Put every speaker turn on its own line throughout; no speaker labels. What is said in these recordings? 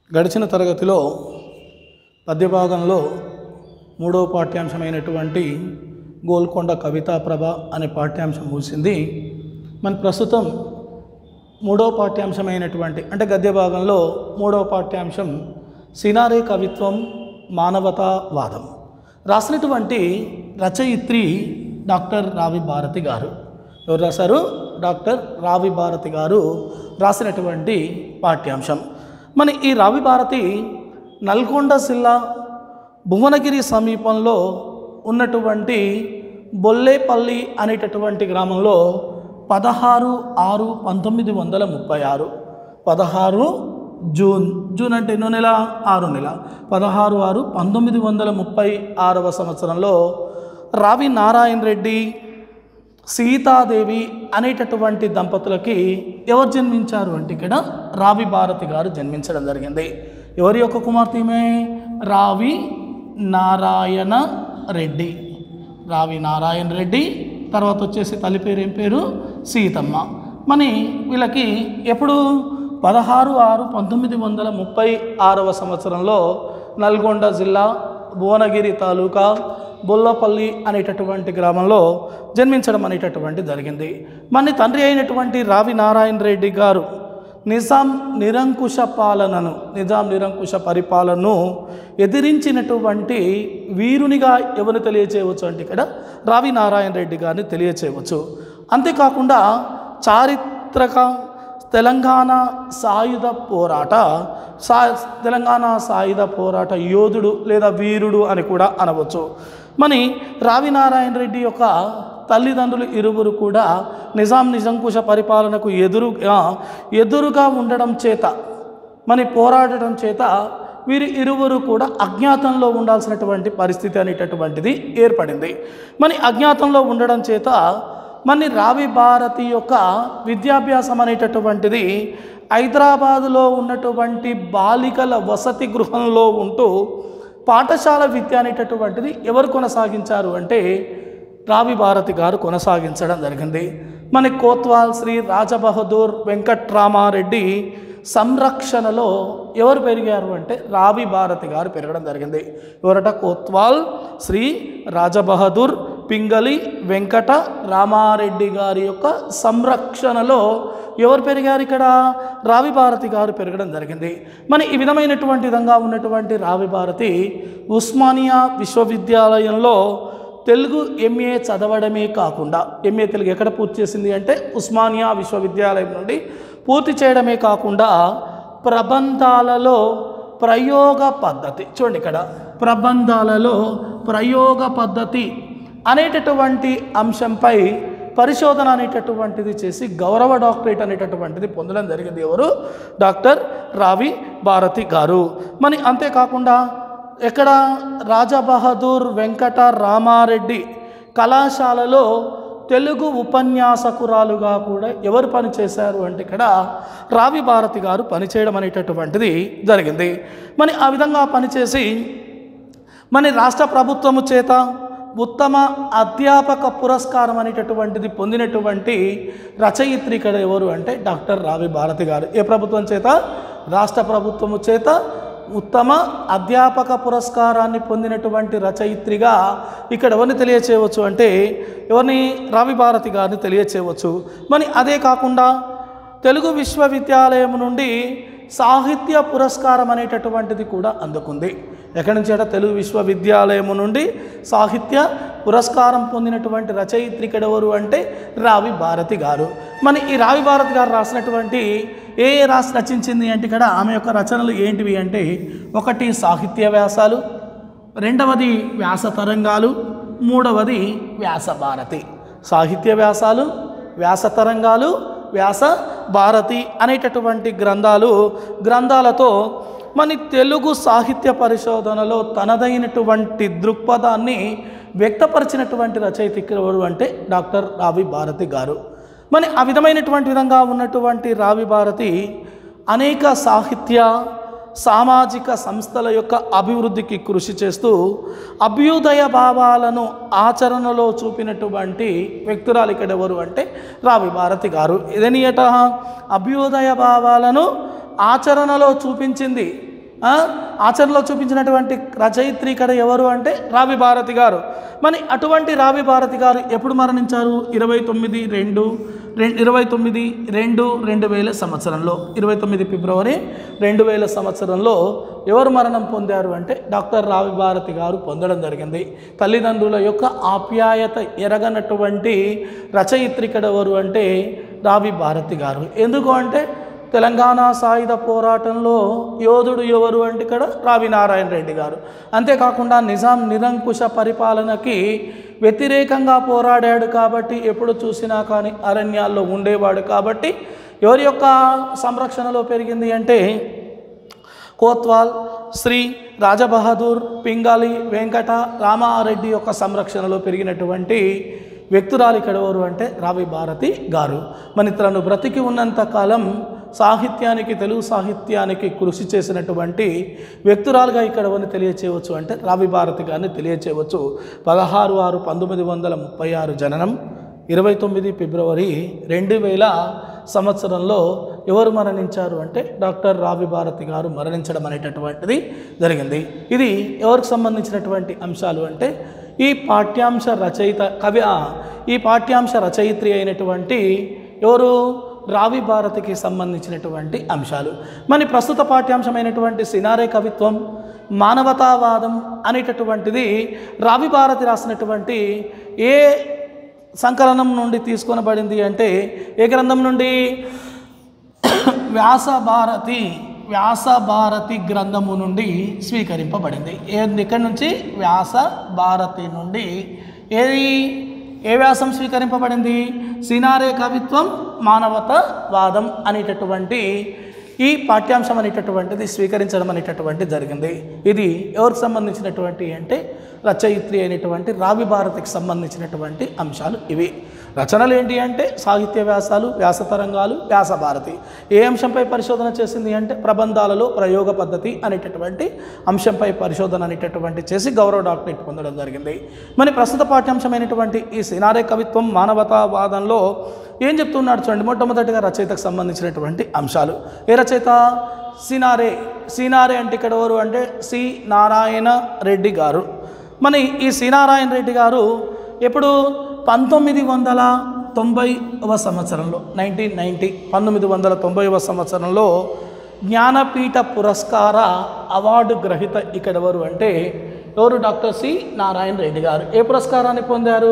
గడిచిన తరగతిలో పద్యభాగంలో మూడవ పాఠ్యాంశమైనటువంటి గోల్కొండ కవితా ప్రభ అనే పాఠ్యాంశం ముగిసింది మన ప్రస్తుతం మూడవ పాఠ్యాంశమైనటువంటి అంటే గద్య భాగంలో మూడవ పాఠ్యాంశం సినారే కవిత్వం మానవతావాదం రాసినటువంటి రచయిత్రి డాక్టర్ రావి భారతి గారు ఎవరు రాశారు డాక్టర్ రావి భారతి గారు రాసినటువంటి పాఠ్యాంశం మన ఈ రావి భారతి నల్గొండ జిల్లా భువనగిరి సమీపంలో ఉన్నటువంటి బొల్లేపల్లి అనేటటువంటి గ్రామంలో పదహారు ఆరు పంతొమ్మిది వందల ముప్పై ఆరు పదహారు జూన్ జూన్ అంటే ఎన్నో నెల ఆరు నెల పదహారు ఆరు పంతొమ్మిది వందల ముప్పై ఆరవ సంవత్సరంలో రావి నారాయణ రెడ్డి సీతాదేవి అనేటటువంటి దంపతులకి ఎవరు జన్మించారు అంటే ఇక్కడ రావి భారతి గారు జన్మించడం జరిగింది ఎవరి యొక్క కుమార్తె ఈమె రావి నారాయణ రెడ్డి రావి నారాయణ రెడ్డి తర్వాత వచ్చేసి తల్లి పేరు ఏం పేరు సీతమ్మ మని వీళ్ళకి ఎప్పుడు పదహారు ఆరు పంతొమ్మిది వందల ముప్పై ఆరవ సంవత్సరంలో నల్గొండ జిల్లా భువనగిరి తాలూకా బొల్లపల్లి అనేటటువంటి గ్రామంలో జన్మించడం అనేటటువంటి జరిగింది మన తండ్రి అయినటువంటి రావి నారాయణ రెడ్డి గారు నిజాం నిరంకుశ పాలనను నిజాం నిరంకుశ పరిపాలనను ఎదిరించినటువంటి వీరునిగా ఎవరు తెలియచేయవచ్చు అంటే ఇక్కడ రావి నారాయణ రెడ్డి గారిని తెలియచేయవచ్చు అంతేకాకుండా చారిత్రక తెలంగాణ సాయుధ పోరాట సా తెలంగాణ సాయుధ పోరాట యోధుడు లేదా వీరుడు అని కూడా అనవచ్చు మరి రావి నారాయణ రెడ్డి యొక్క తల్లిదండ్రులు ఇరువురు కూడా నిజాం నిజంకుశ పరిపాలనకు ఎదురుగా ఎదురుగా ఉండడం చేత మరి పోరాడటం చేత వీరి ఇరువురు కూడా అజ్ఞాతంలో ఉండాల్సినటువంటి పరిస్థితి అనేటటువంటిది ఏర్పడింది మరి అజ్ఞాతంలో ఉండడం చేత మరి రావి భారతి యొక్క విద్యాభ్యాసం అనేటటువంటిది హైదరాబాదులో ఉన్నటువంటి బాలికల వసతి గృహంలో ఉంటూ పాఠశాల విద్య అనేటటువంటిది ఎవరు కొనసాగించారు అంటే రావి భారతి గారు కొనసాగించడం జరిగింది మన కోత్వాల్ శ్రీ రాజబహదూర్ వెంకట్రామారెడ్డి సంరక్షణలో ఎవరు పెరిగారు అంటే రావి భారతి గారు పెరగడం జరిగింది ఎవరట కోత్వాల్ శ్రీ రాజబహదూర్ పింగళి వెంకట రామారెడ్డి గారి యొక్క సంరక్షణలో ఎవరు పెరిగారు ఇక్కడ రావి భారతి గారు పెరగడం జరిగింది మరి ఈ విధమైనటువంటి విధంగా ఉన్నటువంటి రావి భారతి ఉస్మానియా విశ్వవిద్యాలయంలో తెలుగు ఎంఏ చదవడమే కాకుండా ఎంఏ తెలుగు ఎక్కడ పూర్తి చేసింది అంటే ఉస్మానియా విశ్వవిద్యాలయం నుండి పూర్తి చేయడమే కాకుండా ప్రబంధాలలో ప్రయోగ పద్ధతి చూడండి ఇక్కడ ప్రబంధాలలో ప్రయోగ పద్ధతి అనేటటువంటి అంశంపై పరిశోధన అనేటటువంటిది చేసి గౌరవ డాక్టరేట్ అనేటటువంటిది పొందడం జరిగింది ఎవరు డాక్టర్ రావి భారతి గారు మరి అంతేకాకుండా ఎక్కడ రాజబహదూర్ వెంకట రామారెడ్డి కళాశాలలో తెలుగు ఉపన్యాసకురాలుగా కూడా ఎవరు పనిచేశారు అంటే ఇక్కడ రావి భారతి గారు పనిచేయడం అనేటటువంటిది జరిగింది మరి ఆ విధంగా పనిచేసి మన రాష్ట్ర ప్రభుత్వము చేత ఉత్తమ అధ్యాపక పురస్కారం అనేటటువంటిది పొందినటువంటి రచయిత్రి ఇక్కడ ఎవరు అంటే డాక్టర్ రావి భారతి గారు ఏ ప్రభుత్వం చేత రాష్ట్ర ప్రభుత్వము చేత ఉత్తమ అధ్యాపక పురస్కారాన్ని పొందినటువంటి రచయిత్రిగా ఇక్కడ ఎవరిని తెలియచేయవచ్చు అంటే ఎవరిని రావి భారతి గారిని తెలియచేయవచ్చు మరి అదే కాకుండా తెలుగు విశ్వవిద్యాలయం నుండి సాహిత్య పురస్కారం అనేటటువంటిది కూడా అందుకుంది ఎక్కడి నుంచి అంటే తెలుగు విశ్వవిద్యాలయం నుండి సాహిత్య పురస్కారం పొందినటువంటి రచయిత్రి ఇక్కడ ఎవరు అంటే రావి భారతి గారు మరి ఈ రావి భారతి గారు రాసినటువంటి ఏ ఏ రాసి రచించింది అంటే ఇక్కడ ఆమె యొక్క రచనలు ఏంటివి అంటే ఒకటి సాహిత్య వ్యాసాలు రెండవది వ్యాస తరంగాలు మూడవది వ్యాస భారతి సాహిత్య వ్యాసాలు వ్యాస తరంగాలు వ్యాస భారతి అనేటటువంటి గ్రంథాలు గ్రంథాలతో మన తెలుగు సాహిత్య పరిశోధనలో తనదైనటువంటి దృక్పథాన్ని వ్యక్తపరిచినటువంటి రచయిత ఇక్కడ ఎవరు అంటే డాక్టర్ రావి భారతి గారు మరి ఆ విధమైనటువంటి విధంగా ఉన్నటువంటి రావి భారతి అనేక సాహిత్య సామాజిక సంస్థల యొక్క అభివృద్ధికి కృషి చేస్తూ అభ్యుదయ భావాలను ఆచరణలో చూపినటువంటి వ్యక్తురాలు ఇక్కడ ఎవరు అంటే రావి భారతి గారు ఇదనియట అభ్యుదయ భావాలను ఆచరణలో చూపించింది ఆ, ఆచరణలో చూపించినటువంటి రచయిత్రి ఇక్కడ ఎవరు అంటే రావి భారతి గారు మరి అటువంటి రావి భారతి గారు ఎప్పుడు మరణించారు ఇరవై తొమ్మిది రెండు రెండు ఇరవై తొమ్మిది రెండు రెండు వేల సంవత్సరంలో ఇరవై తొమ్మిది ఫిబ్రవరి రెండు వేల సంవత్సరంలో ఎవరు మరణం పొందారు అంటే డాక్టర్ రావి భారతి గారు పొందడం జరిగింది తల్లిదండ్రుల యొక్క ఆప్యాయత ఎరగనటువంటి రచయిత్రి ఇక్కడ ఎవరు అంటే రావి భారతి గారు ఎందుకు అంటే తెలంగాణ సాయుధ పోరాటంలో యోధుడు ఎవరు అంటే ఇక్కడ రావి నారాయణ రెడ్డి గారు అంతేకాకుండా నిజాం నిరంకుశ పరిపాలనకి వ్యతిరేకంగా పోరాడాడు కాబట్టి ఎప్పుడు చూసినా కానీ అరణ్యాల్లో ఉండేవాడు కాబట్టి ఎవరి యొక్క సంరక్షణలో పెరిగింది అంటే కోత్వాల్ శ్రీ రాజబహదూర్ పింగాలి వెంకట రామారెడ్డి యొక్క సంరక్షణలో పెరిగినటువంటి వ్యక్తురాలు ఇక్కడ ఎవరు అంటే రావి భారతి గారు మన తను బ్రతికి ఉన్నంత కాలం సాహిత్యానికి తెలుగు సాహిత్యానికి కృషి చేసినటువంటి వ్యక్తురాలుగా ఇక్కడ ఎవరిని తెలియచేయవచ్చు అంటే రావి భారతి గారిని తెలియచేయవచ్చు పదహారు ఆరు పంతొమ్మిది వందల ముప్పై ఆరు జననం ఇరవై తొమ్మిది ఫిబ్రవరి రెండు వేల సంవత్సరంలో ఎవరు మరణించారు అంటే డాక్టర్ రావి భారతి గారు మరణించడం అనేటటువంటిది జరిగింది ఇది ఎవరికి సంబంధించినటువంటి అంశాలు అంటే ఈ పాఠ్యాంశ రచయిత కవి ఆ, ఈ పాఠ్యాంశ రచయిత్రి అయినటువంటి ఎవరు రావి భారతికి సంబంధించినటువంటి అంశాలు మరి ప్రస్తుత పాఠ్యాంశమైనటువంటి సినారే కవిత్వం మానవతావాదం అనేటటువంటిది రావి భారతి రాసినటువంటి ఏ సంకలనం నుండి తీసుకొనబడింది అంటే ఏ గ్రంథం నుండి వ్యాస భారతి వ్యాస భారతి గ్రంథము నుండి స్వీకరింపబడింది ఏ ఎక్కడి నుంచి వ్యాస భారతి నుండి ఏది ఏ వ్యాసం స్వీకరింపబడింది సినారే కవిత్వం మానవతావాదం అనేటటువంటి ఈ పాఠ్యాంశం అనేటటువంటిది స్వీకరించడం అనేటటువంటి జరిగింది ఇది ఎవరికి సంబంధించినటువంటి అంటే రచయిత్రి అయినటువంటి రావి భారతికి సంబంధించినటువంటి అంశాలు ఇవి రచనలు ఏంటి అంటే సాహిత్య వ్యాసాలు వ్యాస తరంగాలు వ్యాస భారతి ఏ అంశంపై పరిశోధన చేసింది అంటే ప్రబంధాలలో ప్రయోగ పద్ధతి అనేటటువంటి అంశంపై పరిశోధన అనేటటువంటి చేసి గౌరవ డాక్టరేట్ పొందడం జరిగింది మరి ప్రస్తుత పాఠ్యాంశమైనటువంటి ఈ సినారే కవిత్వం మానవతావాదంలో ఏం చెప్తున్నాడు చూడండి మొట్టమొదటిగా రచయితకు సంబంధించినటువంటి అంశాలు ఏ రచయిత సినారే సినారే అంటే ఇక్కడ ఎవరు అంటే సి నారాయణ రెడ్డి గారు మన ఈ సి నారాయణ రెడ్డి గారు ఎప్పుడు పంతొమ్మిది వందల తొంభైవ సంవత్సరంలో నైన్టీన్ నైంటీ పంతొమ్మిది వందల తొంభైవ సంవత్సరంలో జ్ఞానపీఠ పురస్కార అవార్డు గ్రహీత ఇక్కడ ఎవరు అంటే ఎవరు డాక్టర్ సి నారాయణ రెడ్డి గారు ఏ పురస్కారాన్ని పొందారు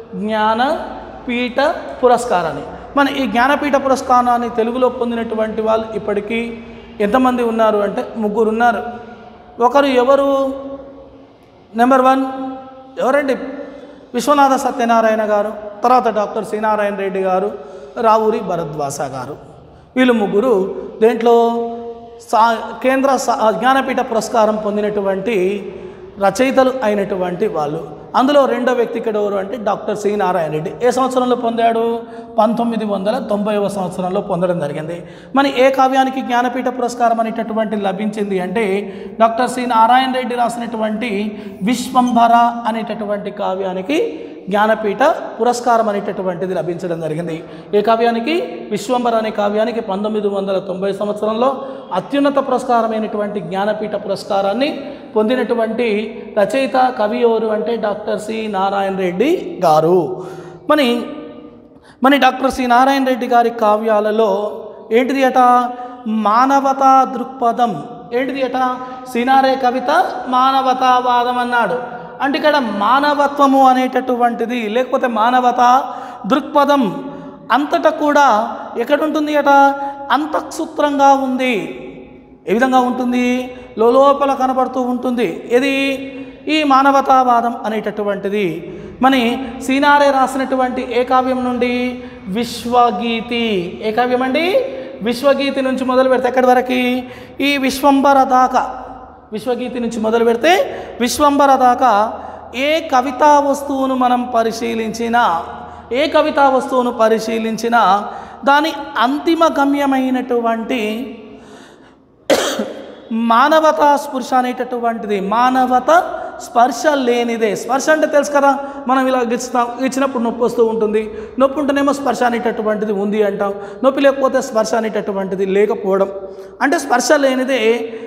జ్ఞానపీఠ పురస్కారాన్ని మన ఈ జ్ఞానపీఠ పురస్కారాన్ని తెలుగులో పొందినటువంటి వాళ్ళు ఇప్పటికీ ఎంతమంది ఉన్నారు అంటే ముగ్గురు ఉన్నారు ఒకరు ఎవరు నెంబర్ వన్ ఎవరండి విశ్వనాథ సత్యనారాయణ గారు తర్వాత డాక్టర్ సి నారాయణ రెడ్డి గారు రావూరి భరద్వాస గారు వీళ్ళు ముగ్గురు దేంట్లో సా కేంద్ర సా- జ్ఞానపీఠ పురస్కారం పొందినటువంటి రచయితలు అయినటువంటి వాళ్ళు అందులో రెండో వ్యక్తి ఇక్కడ ఎవరు అంటే డాక్టర్ సి నారాయణ రెడ్డి ఏ సంవత్సరంలో పొందాడు పంతొమ్మిది వందల తొంభైవ సంవత్సరంలో పొందడం జరిగింది మరి ఏ కావ్యానికి జ్ఞానపీఠ పురస్కారం అనేటటువంటి లభించింది అంటే డాక్టర్ సి నారాయణ రెడ్డి రాసినటువంటి విశ్వంభర అనేటటువంటి కావ్యానికి జ్ఞానపీఠ పురస్కారం అనేటటువంటిది లభించడం జరిగింది ఏ కావ్యానికి విశ్వంబర అనే కావ్యానికి పంతొమ్మిది వందల తొంభై సంవత్సరంలో అత్యున్నత పురస్కారమైనటువంటి జ్ఞానపీఠ పురస్కారాన్ని పొందినటువంటి రచయిత కవి ఎవరు అంటే డాక్టర్ సి నారాయణ రెడ్డి గారు మరి మరి డాక్టర్ సి నారాయణ రెడ్డి గారి కావ్యాలలో ఏంటిది అట మానవతా దృక్పథం ఏంటిది అట సినారే కవిత మానవతావాదం అన్నాడు అంటే ఇక్కడ మానవత్వము అనేటటువంటిది లేకపోతే మానవత దృక్పథం అంతటా కూడా ఎక్కడుంటుంది అట అంతఃసూత్రంగా ఉంది ఏ విధంగా ఉంటుంది లోపల కనబడుతూ ఉంటుంది ఇది ఈ మానవతావాదం అనేటటువంటిది మరి సీనారే రాసినటువంటి ఏ కావ్యం నుండి విశ్వగీతి ఏ కావ్యం అండి విశ్వగీతి నుంచి మొదలు పెడితే ఎక్కడి వరకు ఈ విశ్వంబర దాకా విశ్వగీతి నుంచి మొదలు పెడితే విశ్వంబర దాకా ఏ కవితా వస్తువును మనం పరిశీలించినా ఏ కవితా వస్తువును పరిశీలించినా దాని అంతిమ గమ్యమైనటువంటి మానవతా స్పృశ అనేటటువంటిది మానవత స్పర్శ లేనిదే స్పర్శ అంటే తెలుసు కదా మనం ఇలా గిచ్చుతాం ఇచ్చినప్పుడు నొప్పి వస్తూ ఉంటుంది నొప్పి ఉంటేనేమో స్పర్శ అనేటటువంటిది ఉంది అంటాం నొప్పి లేకపోతే స్పర్శ అనేటటువంటిది లేకపోవడం అంటే స్పర్శ లేనిదే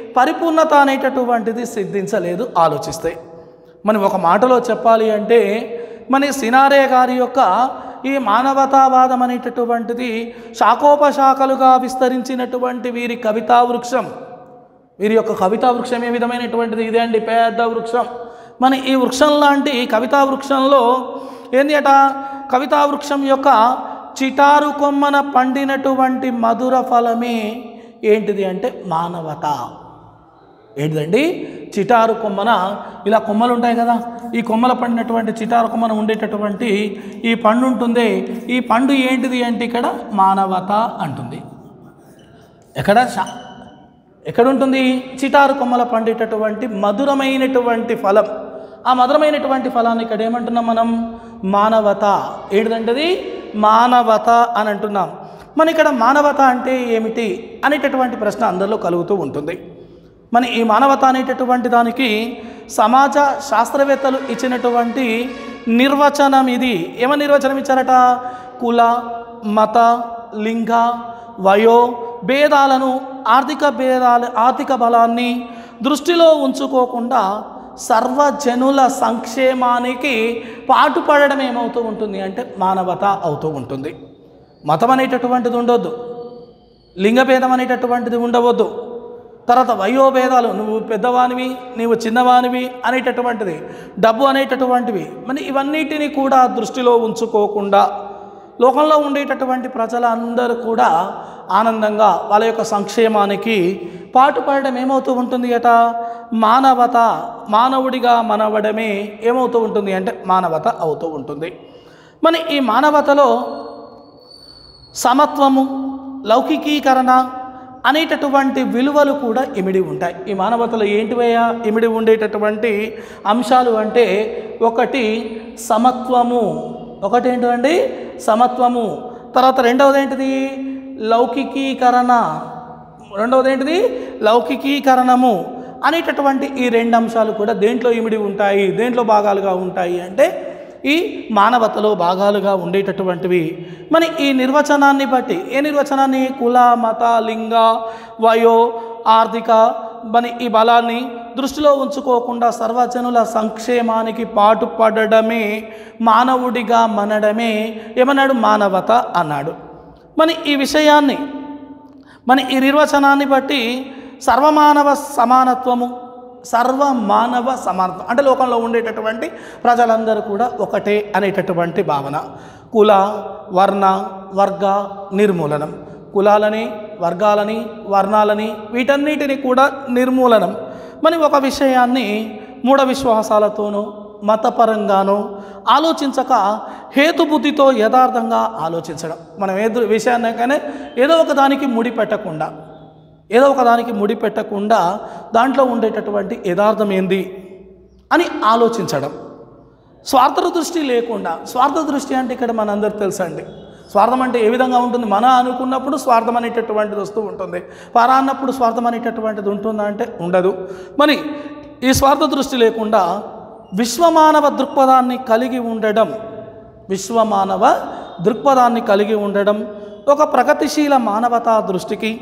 పరిపూర్ణత అనేటటువంటిది సిద్ధించలేదు ఆలోచిస్తే మనం ఒక మాటలో చెప్పాలి అంటే మన సినారే గారి యొక్క ఈ మానవతావాదం అనేటటువంటిది శాఖోపశాఖలుగా విస్తరించినటువంటి వీరి కవితా వృక్షం వీరి యొక్క కవితా వృక్షం ఏ విధమైనటువంటిది ఇదే అండి పెద్ద వృక్షం మన ఈ వృక్షం లాంటి కవితా వృక్షంలో ఏంది అట కవితా వృక్షం యొక్క చిటారు కొమ్మన పండినటువంటి మధుర ఫలమే ఏంటిది అంటే మానవత ఏంటిదండి చిటారు కొమ్మన ఇలా కొమ్మలు ఉంటాయి కదా ఈ కొమ్మల పండినటువంటి చిటారు కొమ్మన ఉండేటటువంటి ఈ పండు ఉంటుంది ఈ పండు ఏంటిది అంటే ఇక్కడ మానవత అంటుంది ఎక్కడ శా- ఎక్కడ ఉంటుంది చిటారు కొమ్మల పండేటటువంటి మధురమైనటువంటి ఫలం ఆ మధురమైనటువంటి ఫలాన్ని ఇక్కడ ఏమంటున్నాం మనం మానవత ఏంటిదంటది మానవత అని అంటున్నాం మన ఇక్కడ మానవత అంటే ఏమిటి అనేటటువంటి ప్రశ్న అందరిలో కలుగుతూ ఉంటుంది మన ఈ మానవత అనేటటువంటి దానికి సమాజ శాస్త్రవేత్తలు ఇచ్చినటువంటి నిర్వచనం ఇది ఏమని నిర్వచనం ఇచ్చారట కుల మత లింగ వయో భేదాలను ఆర్థిక భేదాల ఆర్థిక బలాన్ని దృష్టిలో ఉంచుకోకుండా సర్వజనుల సంక్షేమానికి పాటుపడడం ఏమవుతూ ఉంటుంది అంటే మానవత అవుతూ ఉంటుంది మతం అనేటటువంటిది ఉండొద్దు లింగభేదం అనేటటువంటిది ఉండవద్దు తర్వాత వయోభేదాలు నువ్వు పెద్దవానివి నీవు చిన్నవానివి అనేటటువంటిది డబ్బు అనేటటువంటివి మరి ఇవన్నిటిని కూడా దృష్టిలో ఉంచుకోకుండా లోకంలో ఉండేటటువంటి ప్రజలందరూ కూడా ఆనందంగా వాళ్ళ యొక్క సంక్షేమానికి పాటుపడడం ఏమవుతూ ఉంటుంది అట మానవత మానవుడిగా మనవడమే ఏమవుతూ ఉంటుంది అంటే మానవత అవుతూ ఉంటుంది మరి ఈ మానవతలో సమత్వము లౌకికీకరణ అనేటటువంటి విలువలు కూడా ఇమిడి ఉంటాయి ఈ మానవతలో ఏంటివయ్యా ఇమిడి ఉండేటటువంటి అంశాలు అంటే ఒకటి సమత్వము ఒకటి ఏంటండి సమత్వము తర్వాత రెండవది ఏంటిది లౌకికీకరణ రెండవది ఏంటిది లౌకికీకరణము అనేటటువంటి ఈ రెండు అంశాలు కూడా దేంట్లో ఇమిడి ఉంటాయి దేంట్లో భాగాలుగా ఉంటాయి అంటే ఈ మానవతలో భాగాలుగా ఉండేటటువంటివి మరి ఈ నిర్వచనాన్ని బట్టి ఏ నిర్వచనాన్ని కుల మత లింగ వయో ఆర్థిక మరి ఈ బలాన్ని దృష్టిలో ఉంచుకోకుండా సర్వజనుల సంక్షేమానికి పాటుపడడమే మానవుడిగా మనడమే ఏమన్నాడు మానవత అన్నాడు మరి ఈ విషయాన్ని మన ఈ నిర్వచనాన్ని బట్టి సర్వమానవ సమానత్వము సర్వమానవ సమానత్వం అంటే లోకంలో ఉండేటటువంటి ప్రజలందరూ కూడా ఒకటే అనేటటువంటి భావన కుల వర్ణ వర్గ నిర్మూలనం కులాలని వర్గాలని వర్ణాలని వీటన్నిటిని కూడా నిర్మూలనం మరి ఒక విషయాన్ని మూఢ విశ్వాసాలతోనూ మతపరంగానూ ఆలోచించక హేతుబుద్ధితో యథార్థంగా ఆలోచించడం మనం ఏదో విషయాన్ని ఏదో ఒక దానికి ముడి పెట్టకుండా ఏదో ఒక దానికి ముడి పెట్టకుండా దాంట్లో ఉండేటటువంటి యథార్థం ఏంది అని ఆలోచించడం స్వార్థ దృష్టి లేకుండా స్వార్థ దృష్టి అంటే ఇక్కడ మనందరికి తెలుసండి స్వార్థం అంటే ఏ విధంగా ఉంటుంది మన అనుకున్నప్పుడు స్వార్థం అనేటటువంటిది వస్తూ ఉంటుంది పరా అన్నప్పుడు స్వార్థం అనేటటువంటిది ఉంటుందా అంటే ఉండదు మరి ఈ స్వార్థ దృష్టి లేకుండా విశ్వమానవ దృక్పథాన్ని కలిగి ఉండడం విశ్వమానవ దృక్పథాన్ని కలిగి ఉండడం ఒక ప్రగతిశీల మానవతా దృష్టికి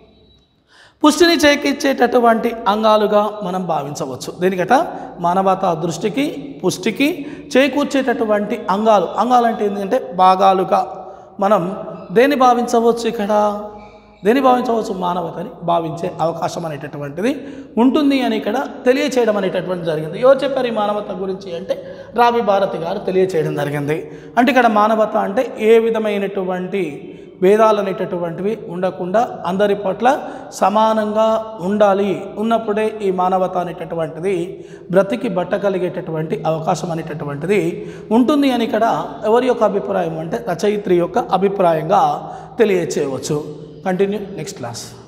పుష్టిని చేకిచ్చేటటువంటి అంగాలుగా మనం భావించవచ్చు దీనికట మానవతా దృష్టికి పుష్టికి చేకూర్చేటటువంటి అంగాలు అంగాలు అంటే ఏంటంటే భాగాలుగా మనం దేన్ని భావించవచ్చు ఇక్కడ దేన్ని భావించవచ్చు మానవతని భావించే అవకాశం అనేటటువంటిది ఉంటుంది అని ఇక్కడ తెలియచేయడం అనేటటువంటి జరిగింది ఎవరు చెప్పారు ఈ మానవత గురించి అంటే రావి భారతి గారు తెలియచేయడం జరిగింది అంటే ఇక్కడ మానవత అంటే ఏ విధమైనటువంటి భేదాలు అనేటటువంటివి ఉండకుండా అందరి పట్ల సమానంగా ఉండాలి ఉన్నప్పుడే ఈ మానవత అనేటటువంటిది బ్రతికి బట్టగలిగేటటువంటి అవకాశం అనేటటువంటిది ఉంటుంది అని ఇక్కడ ఎవరి యొక్క అభిప్రాయం అంటే రచయిత్రి యొక్క అభిప్రాయంగా తెలియచేయవచ్చు కంటిన్యూ నెక్స్ట్ క్లాస్